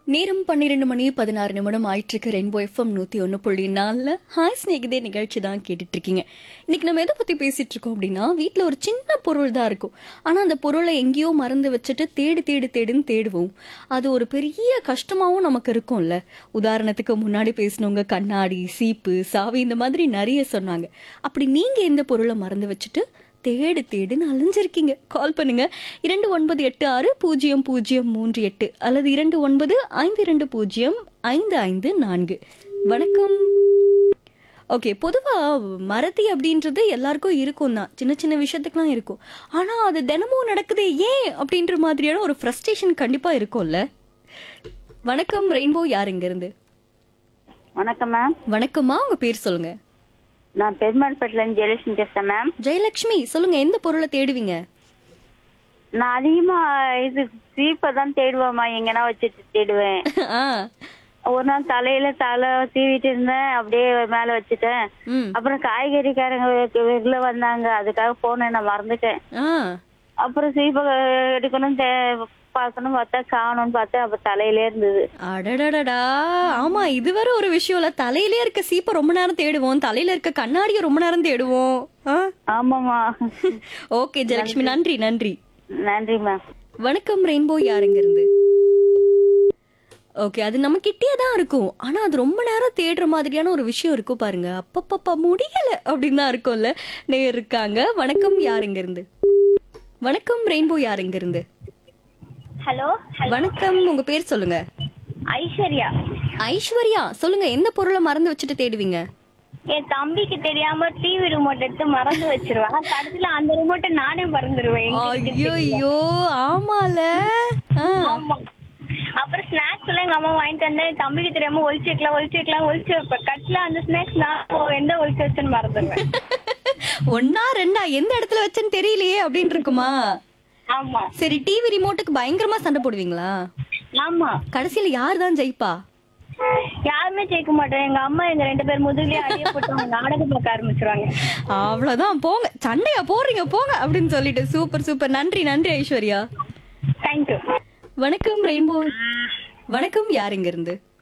நேரம் பன்னிரெண்டு மணி பதினாறு நிமிடம் ஆயிட்டிருக்கு ரெயின்போ எஃப்எம் நூத்தி ஒன்று புள்ளி நாலில் ஹாய் ஸ்நேகிதே நிகழ்ச்சி தான் கேட்டுட்டு இருக்கீங்க இன்னைக்கு நம்ம எதை பத்தி பேசிட்டு இருக்கோம் அப்படின்னா வீட்டில் ஒரு சின்ன பொருள் தான் இருக்கும் ஆனா அந்த பொருளை எங்கேயோ மறந்து வச்சுட்டு தேடு தேடு தேடுன்னு தேடுவோம் அது ஒரு பெரிய கஷ்டமாவும் நமக்கு இருக்கும்ல உதாரணத்துக்கு முன்னாடி பேசினவங்க கண்ணாடி சீப்பு சாவி இந்த மாதிரி நிறைய சொன்னாங்க அப்படி நீங்க எந்த பொருளை மறந்து வச்சுட்டு தேடு தேடுன்னு அலைஞ்சிருக்கீங்க கால் பண்ணுங்க இரண்டு ஒன்பது எட்டு ஆறு பூஜ்ஜியம் பூஜ்ஜியம் மூன்று எட்டு அல்லது இரண்டு ஒன்பது ஐந்து இரண்டு பூஜ்ஜியம் ஐந்து ஐந்து நான்கு வணக்கம் ஓகே பொதுவா மறதி அப்படின்றது எல்லாருக்கும் இருக்கும் தான் சின்ன சின்ன விஷயத்துக்குலாம் இருக்கும் ஆனா அது தினமும் நடக்குதே ஏன் அப்படின்ற மாதிரியான ஒரு ஃப்ரஸ்ட்ரேஷன் கண்டிப்பா இருக்கும்ல வணக்கம் ரெயின்போ யாருங்க இருந்து வணக்கம் மேம் வணக்கம்மா உங்க பேர் சொல்லுங்க நான் பெருமாள்பேட்டில இருந்து ஜெயலட்சுமி பேசுறேன் மேம் ஜெயலட்சுமி சொல்லுங்க எந்த பொருளை தேடுவீங்க நான் அதிகமா இது சீப்பை தான் தேடுவேம்மா எங்கன்னா வச்சுட்டு தேடுவேன் ஆ ஒரு நாள் தலையில தலை சீவிட்டு இருந்தேன் அப்படியே மேல வச்சுட்டேன் ம் அப்புறம் காய்கறிக்காரங்க வெ- வெளில வந்தாங்க அதுக்காக போனேன் நான் மறந்துட்டேன் ஆ அப்புறம் சீப்பை எடுக்கணும் தே- பார்க்கணும் பார்த்தா காணும்னு பார்த்தா அப்ப தலையிலே இருந்தது அடடடடா ஆமா இது வேற ஒரு விஷயம் இல்ல தலையிலே இருக்க சீப்பை ரொம்ப நேரம் தேடுவோம் தலையில இருக்க கண்ணாடியை ரொம்ப நேரம் தேடுவோம் ஆமாம்மா ஓகே ஜெயலட்சுமி நன்றி நன்றி நன்றி மேம் வணக்கம் ரெயின்போ யாருங்க இருந்து ஓகே அது நம்ம கிட்டே தான் இருக்கும் ஆனா அது ரொம்ப நேரம் தேடுற மாதிரியான ஒரு விஷயம் இருக்கும் பாருங்க அப்பப்பப்பா முடியல அப்படின்னு தான் இருக்கும்ல நேர் இருக்காங்க வணக்கம் யாருங்க இருந்து வணக்கம் ரெயின்போ யாருங்க இருந்து ஹலோ வணக்கம் உங்க பேர் சொல்லுங்க ஐஸ்வர்யா ஐஸ்வர்யா சொல்லுங்க எந்த பொருளை மறந்து வச்சுட்டு தேடுவீங்க என் தம்பிக்கு தெரியாம டிவி ரிமோட் எடுத்து மறந்து வச்சிருவேன் கடைசியில அந்த ரிமோட்டை நானே மறந்துடுவேன் ஐயோ ஆமால ஆ. ஆமா அப்புறம் ஸ்நாக்ஸ் எல்லாம் எங்க அம்மா வாங்கிட்டு வந்து என் தம்பிக்கு தெரியாம ஒளிச்சு வைக்கலாம் ஒளிச்சு வைக்கலாம் ஒளிச்சு வைப்பேன் கட்சில அந்த ஸ்நாக்ஸ் நான் எந்த ஒளிச்சு வச்சுன்னு மறந்துடுவேன் ஒன்னா ரெண்டா எந்த இடத்துல வச்சேன்னு தெரியலையே அப்படின்னு இருக்குமா ஆமா சரி டிவி ரிமோட்டுக்கு பயங்கரமா சண்டை போடுவீங்களா ஆமா கடைசியில யார் தான் ஜெயிப்பா யாருமே ஜெயிக்க மாட்டோம் எங்க அம்மா எங்க ரெண்டு பேர் முதுகுலயே அடிய போட்டு அவங்க நாடகம் பார்க்க ஆரம்பிச்சிருவாங்க அவ்வளவுதான் போங்க சண்டையா போறீங்க போங்க அப்படின்னு சொல்லிட்டு சூப்பர் சூப்பர் நன்றி நன்றி ஐஸ்வர்யா தேங்க்யூ வணக்கம் ரெயின்போ வணக்கம் யாருங்க இருந்து